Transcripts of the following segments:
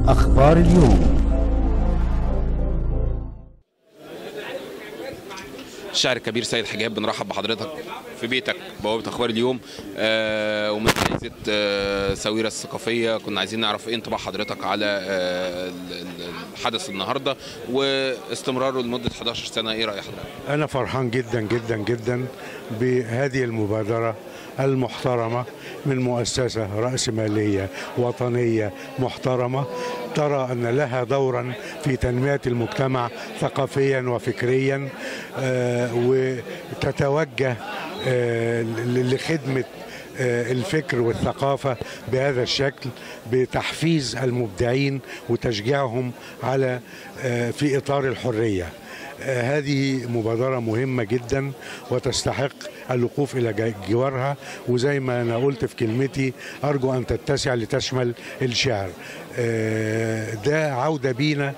أخبار اليوم الشاعر الكبير سيد حجاب بنرحب بحضرتك في بيتك بوابه اخبار اليوم آه ومن جائزه آه ساويرة الثقافيه كنا عايزين نعرف ايه انطباع حضرتك على آه ال- ال- الحدث النهارده واستمراره لمده 11 سنه ايه راي حضرتك؟ أنا فرحان جدا جدا جدا بهذه المبادرة المحترمة من مؤسسة رأسمالية وطنية محترمة ترى أن لها دورا في تنمية المجتمع ثقافيا وفكريا آه، وتتوجه آه، ل- لخدمة آه، الفكر والثقافة بهذا الشكل بتحفيز المبدعين وتشجيعهم على آه، في إطار الحرية آه، هذه مبادرة مهمة جدا وتستحق الوقوف إلى جا- جوارها وزي ما أنا قلت في كلمتي أرجو أن تتسع لتشمل الشعر آه، ده عودة بينا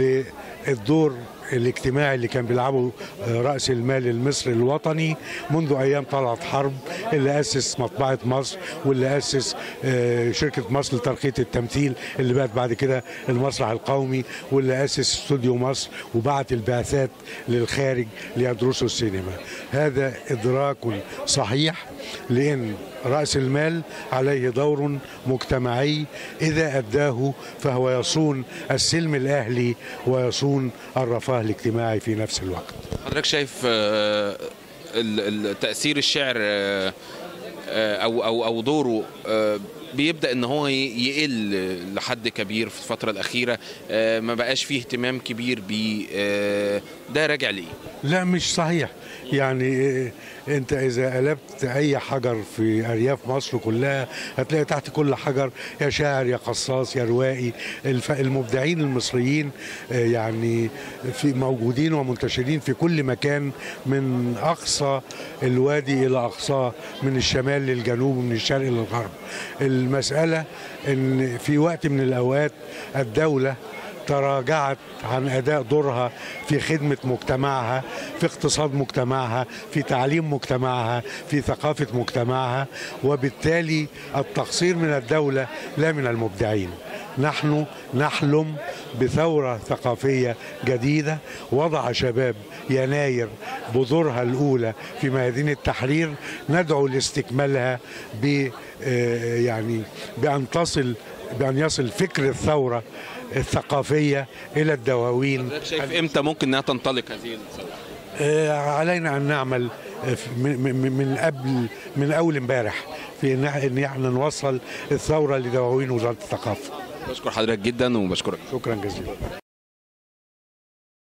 للدور الاجتماعي اللي كان بيلعبه آه، رأس المال المصري الوطني منذ أيام طلعت حرب اللي أسس مطبعة مصر واللي أسس آه، شركة مصر لترقية التمثيل اللي بقت بعد كده المسرح القومي واللي أسس استوديو مصر وبعت البعثات للخارج ليدرسوا السينما هذا إدراك صحيح لأن رأس المال عليه دور مجتمعي إذا أداه فهو يصون السلم الأهلي ويصون الرفاه الاجتماعي في نفس الوقت حضرتك شايف آه ال- ال- تاثير الشعر آه آه، او او او دوره آه، بيبدا ان هو ي- يقل لحد كبير في الفتره الاخيره آه، ما بقاش فيه اهتمام كبير بيه آه، ده راجع ليه لا مش صحيح يعني إيه، انت اذا قلبت اي حجر في ارياف مصر كلها هتلاقي تحت كل حجر يا شاعر يا قصاص يا روائي الف- المبدعين المصريين آه، يعني في موجودين ومنتشرين في كل مكان من اقصى الوادي الى اقصاه من الشمال للجنوب ومن الشرق للغرب المساله ان في وقت من الاوقات الدوله تراجعت عن اداء دورها في خدمه مجتمعها في اقتصاد مجتمعها في تعليم مجتمعها في ثقافه مجتمعها وبالتالي التقصير من الدوله لا من المبدعين نحن نحلم بثوره ثقافيه جديده وضع شباب يناير بذورها الاولى في ميادين التحرير ندعو لاستكمالها ب آه، يعني بان تصل بان يصل فكر الثوره الثقافيه الى الدواوين حضرتك شايف امتى ممكن انها تنطلق هذه الثوره آه، علينا ان نعمل آه، في- من من- من قبل من اول امبارح في ان إن احنا نوصل الثوره لدواوين وزاره الثقافه بشكر حضرتك جدا وبشكرك شكرا جزيلا